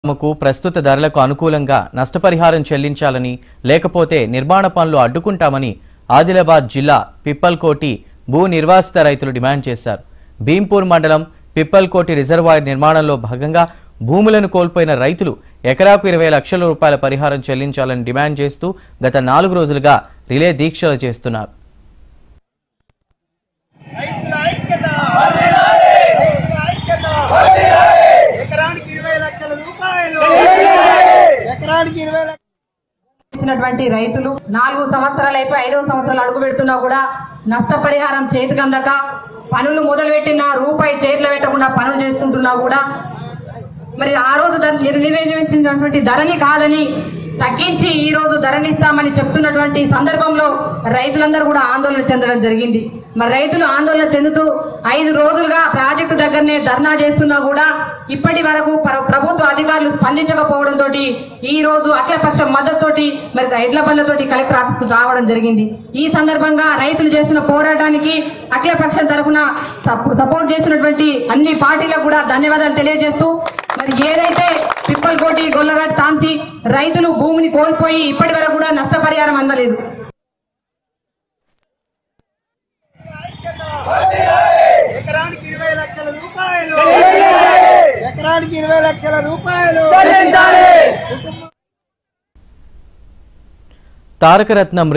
తమకు ప్రస్తుత ధరలకు అనుకూలంగా నష్టపరిహారం చెల్లించాలని లేకపోతే నిర్మాణ పనులు అడ్డుకుంటామని ఆదిలాబాద్ జిల్లా పిప్పల్కోటి భూ నిర్వాసిత రైతులు డిమాండ్ చేశారు భీంపూర్ మండలం పిప్పల్కోటి రిజర్వాయర్ నిర్మాణంలో భాగంగా భూములను కోల్పోయిన రైతులు ఎకరాకు ఇరవై లక్షల రూపాయల పరిహారం చెల్లించాలని డిమాండ్ చేస్తూ గత నాలుగు రోజులుగా రిలే దీక్షలు చేస్తున్నారు రైతుల ఐక్యత రైతుల ఐక్యత ఎకరానికి ఇరవై లక్షల రూపాయలు ఎకరానికి ఇరవై లక్షల ఇచ్చినటువంటి రైతులు నాలుగు సంవత్సరాలు అయిపోయి ఐదవ సంవత్సరాలు అడుగు పెడుతున్నా కూడా నష్టపరిహారం చేతికి అందక పనులు మొదలుపెట్టిన రూపాయి చేతిలో పెట్టకుండా పనులు చేసుకుంటున్నా కూడా మరి ఆ రోజు ధర నిర్ణయించినటువంటి ధరని కాదని తగ్గించి ఈ రోజు ధరనిస్తామని చెప్తున్నటువంటి సందర్భంలో రైతులందరూ కూడా ఆందోళన చెందడం జరిగింది మరి రైతులు ఆందోళన చెందుతూ ఐదు రోజులుగా ప్రాజెక్టు దగ్గరనే ధర్నా చేస్తున్నా కూడా ఇప్పటి వరకు ప్ర- ప్రభుత్వ అధికారులు స్పందించకపోవడంతో ఈ రోజు అఖిలపక్ష మద్దతుతోటి మరి ఎడ్ల బండ్లతోటి కలెక్టర్ ఆఫీస్కు రావడం జరిగింది ఈ సందర్భంగా రైతులు చేస్తున్న పోరాటానికి అఖిలపక్షం తరఫున సపో- సపోర్ట్ చేస్తున్నటువంటి అన్ని పార్టీలకు కూడా ధన్యవాదాలు తెలియజేస్తూ మరి ఏదైతే పిప్పల్కోటి గొల్లగట్ తాంసి రైతులు భూమిని కోల్పోయి ఇప్పటి వరకు కూడా నష్టపరిహారం అందలేదు ఎకరానికి ఇరవై లక్షల రూపాయలు ఎకరానికి ఇరవై లక్షల రూపాయలు తారకరత్నం